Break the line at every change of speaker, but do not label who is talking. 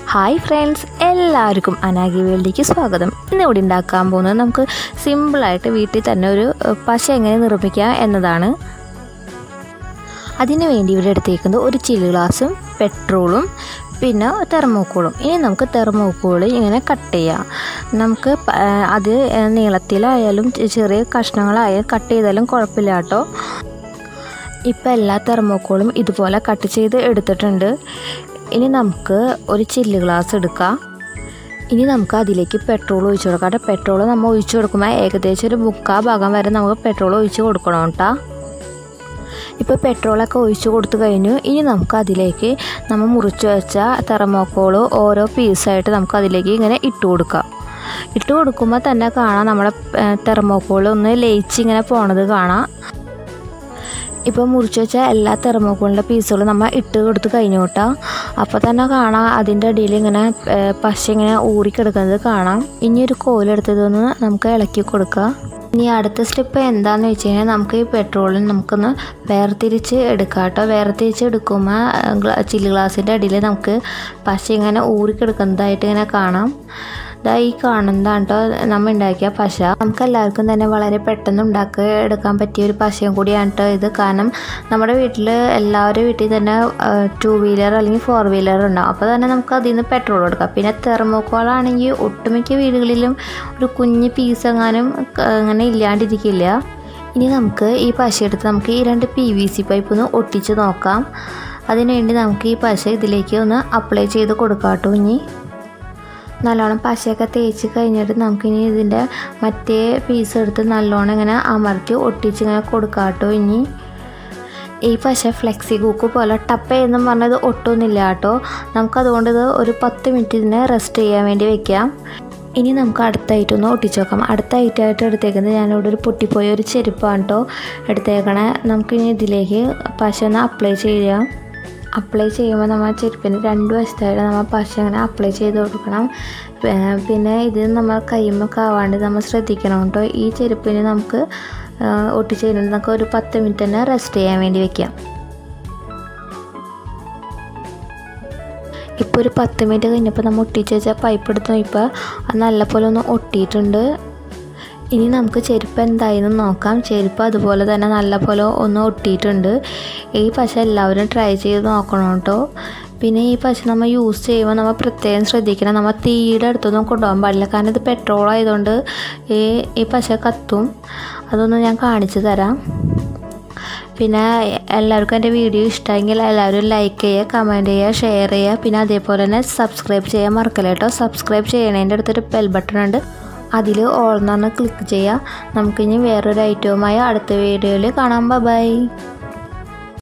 hi friends എല്ലാവർക്കും അനാഗി വേൾഡിലേക്ക് സ്വാഗതം ഇന്ന് ഇവിടെ ഉണ്ടാക്കാൻ പോകുന്നത് നമുക്ക് സിമ്പിളായിട്ട് വീട്ടിൽ തന്നെ ഒരു ഏഹ്, പശ എങ്ങനെ നിർമ്മിക്കാം എന്നതാണ് അതിന് വേണ്ടി ഇവിടെ എടുത്തേക്കുന്നത് ഒരു ചില്ലി ഗ്ലാസും പെട്രോളും പിന്നെ തെർമോക്കോളും ഇനി നമുക്ക് തെർമോക്കോൾ ഇങ്ങനെ കട്ട് ചെയ്യാം നമുക്ക് പ- ഏഹ്, അത് ഏഹ്, നീളത്തിലായാലും ചെ- ചെറിയ കഷ്ണങ്ങളായാലും കട്ട് ചെയ്താലും കുഴപ്പമില്ല കേട്ടോ ഇപ്പം എല്ലാ തെർമോക്കോളും ഇതുപോലെ കട്ട് ചെയ്ത് എടുത്തിട്ടുണ്ട് ഇനി നമുക്ക് ഒരു ചില്ല് ഗ്ലാസ് എടുക്കാം ഇനി നമുക്ക് അതിലേക്ക് പെട്രോൾ ഒഴിച്ചു കൊടുക്കാം കേട്ടോ പെട്രോൾ നമ്മൾ ഒഴിച്ചു കൊടുക്കുമ്പോൾ ഏകദേശം ഒരു മുക്കാ ഭാഗം വരെ നമുക്ക് പെട്രോൾ ഒഴിച്ച് കൊടുക്കണം കേട്ടോ ഇപ്പോൾ പെട്രോളൊക്കെ ഒഴിച്ച് കൊടുത്തു കഴിഞ്ഞു ഇനി നമുക്ക് അതിലേക്ക് നമ്മൾ മുറിച്ച് വെച്ച തെർമോക്കോൾ ഓരോ പീസായിട്ട് നമുക്ക് അതിലേക്ക് ഇങ്ങനെ ഇട്ട് കൊടുക്കാം ഇട്ട് കൊടുക്കുമ്പോൾ തന്നെ കാണാം നമ്മുടെ തെർമോക്കോൾ ഒന്ന് ലയിച്ച് ഇങ്ങനെ പോണത് കാണാം ഇപ്പോൾ മുറിച്ച് വെച്ച എല്ലാ തെർമോക്കോളിൻ്റെ പീസുകളും നമ്മൾ ഇട്ട് കൊടുത്ത് കഴിഞ്ഞു കേട്ടോ അപ്പോൾ തന്നെ കാണാം അതിൻ്റെ അടിയിൽ ഇങ്ങനെ ഏഹ്, പശ ഇങ്ങനെ ഊറിക്കിടക്കുന്നത് കാണാം ഇനി ഒരു കോലെടുത്തതൊന്ന് നമുക്ക് ഇളക്കി കൊടുക്കാം ഇനി അടുത്ത സ്റ്റെപ്പ് എന്താണെന്ന് വെച്ച് കഴിഞ്ഞാൽ നമുക്ക് ഈ പെട്രോളിൽ നമുക്കൊന്ന് വേർതിരിച്ച് എടുക്കാം കേട്ടോ വേർതിരിച്ച് എടുക്കുമ്പോൾ ഗ്ലാ- ചില്ല് ഗ്ലാസിൻ്റെ അടിയിൽ നമുക്ക് പശ ഇങ്ങനെ ഊറിക്കിടക്കുന്നതായിട്ട് ഇങ്ങനെ കാണാം ഇതാ ഈ കാണുന്നതാണ് കേട്ടോ നമ്മൾ ഉണ്ടാക്കിയ പശ നമുക്ക് എല്ലാവർക്കും തന്നെ വളരെ പെട്ടെന്ന് ഉണ്ടാക്കി എടുക്കാൻ പറ്റിയ ഒരു പശയും കൂടിയാണ് കേട്ടോ ഇത് കാരണം നമ്മുടെ വീട്ടിൽ എല്ലാവരുടെ വീട്ടിൽ തന്നെ ടു വീലർ അല്ലെങ്കിൽ ഫോർ വീലർ ഉണ്ടാവും അപ്പോൾ തന്നെ നമുക്ക് അതിൽ നിന്ന് പെട്രോൾ എടുക്കാം പിന്നെ തെർമോക്കോൾ ആണെങ്കിൽ ഒട്ടുമിക്ക വീടുകളിലും ഒരു കുഞ്ഞ് പീസ് എങ്ങാനും ക- അങ്ങനെ ഇല്ലാണ്ടിരിക്കില്ല ഇനി നമുക്ക് ഈ പശ എടുത്ത് നമുക്ക് ഈ രണ്ട് പി വി സി പൈപ്പ് ഒന്ന് ഒട്ടിച്ച് നോക്കാം അതിനുവേണ്ടി നമുക്ക് ഈ പശ ഇതിലേക്ക് ഒന്ന് അപ്ലൈ ചെയ്ത് കൊടുക്കാം കേട്ടോ ഇനി നല്ലോണം പശയൊക്കെ തേച്ച് കഴിഞ്ഞിട്ട് നമുക്കിനി ഇതിൻ്റെ മറ്റേ പീസ് എടുത്ത് നല്ലോണം ഇങ്ങനെ അമർത്തി ഒട്ടിച്ച് ഇങ്ങനെ കൊടുക്കാം കേട്ടോ ഇനി ഈ പശ ഫ്ലെക്സി കുക്ക് പോലെ ടപ്പ് എന്നും പറഞ്ഞത് ഒട്ടൊന്നുമില്ല കേട്ടോ നമുക്കതുകൊണ്ട് ഇത് ഒരു പത്ത് മിനിറ്റ് ഇതിനെ റെസ്റ്റ് ചെയ്യാൻ വേണ്ടി വെക്കാം ഇനി നമുക്ക് അടുത്തായിട്ടൊന്ന് ഒട്ടിച്ച് നോക്കാം അടുത്തായിട്ടായിട്ട് എടുത്തേക്കുന്നത് ഞാനിവിടെ ഒരു പൊട്ടിപ്പോയ ഒരു ചെരുപ്പാണ് കേട്ടോ എടുത്തേക്കണേ നമുക്കിനി ഇതിലേക്ക് പശ ഒന്ന് അപ്ലൈ ചെയ്യാം അപ്ലൈ ചെയ്യുമ്പോൾ നമ്മൾ ചെരുപ്പിന് രണ്ട് വശത്തായിട്ട് നമ്മൾ പശ ഇങ്ങനെ അപ്ലൈ ചെയ്ത് കൊടുക്കണം പി- പിന്നെ ഇത് നമ്മൾ കൈമൊക്കെ ആവാണ്ട് നമ്മൾ ശ്രദ്ധിക്കണം കേട്ടോ ഈ ചെരുപ്പിന് നമുക്ക് ഒട്ടിച്ച് കഴിഞ്ഞിട്ട് നമുക്ക് ഒരു പത്ത് മിനിറ്റ് തന്നെ റെസ്റ്റ് ചെയ്യാൻ വേണ്ടി വെക്കാം ഇപ്പോൾ ഒരു പത്ത് മിനിറ്റ് കഴിഞ്ഞപ്പോൾ നമ്മൾ ഒട്ടിച്ച് വെച്ച പൈപ്പ് എടുത്ത് നോക്കിയപ്പോൾ അത് നല്ലപോലെ ഒന്ന് ഒട്ടിയിട്ടുണ്ട് ഇനി നമുക്ക് ചെരുപ്പ് എന്തായെന്ന് നോക്കാം ചെരുപ്പ് അതുപോലെ തന്നെ നല്ലപോലെ ഒന്ന് ഒട്ടിയിട്ടുണ്ട് ഈ പശ എല്ലാവരും ട്രൈ ചെയ്ത് നോക്കണം കേട്ടോ പിന്നെ ഈ പശ നമ്മൾ യൂസ് ചെയ്യുമ്പോൾ നമ്മൾ പ്രത്യേകം ശ്രദ്ധിക്കണം നമ്മൾ തീയുടെ അടുത്തൊന്നും കൊണ്ടുപോകാൻ പാടില്ല കാരണം ഇത് പെട്രോൾ ആയതുകൊണ്ട് ഈ ഈ പശ കത്തും അതൊന്ന് ഞാൻ കാണിച്ചു തരാം പിന്നെ എല്ലാവർക്കും എൻ്റെ വീഡിയോ ഇഷ്ടമെങ്കിൽ എല്ലാവരും ലൈക്ക് ചെയ്യുക കമൻറ്റ് ചെയ്യുക ഷെയർ ചെയ്യുക പിന്നെ അതേപോലെ തന്നെ സബ്സ്ക്രൈബ് ചെയ്യാൻ മറക്കല്ല കേട്ടോ സബ്സ്ക്രൈബ് ചെയ്യണതിൻ്റെ അടുത്തൊരു ബെൽ ബട്ടൺ ഉണ്ട് അതിൽ ഓൾ എന്ന് പറഞ്ഞ് ക്ലിക്ക് ചെയ്യുക നമുക്കിനി വേറൊരു ഐറ്റവുമായി അടുത്ത വീഡിയോയിൽ കാണാം ബൈ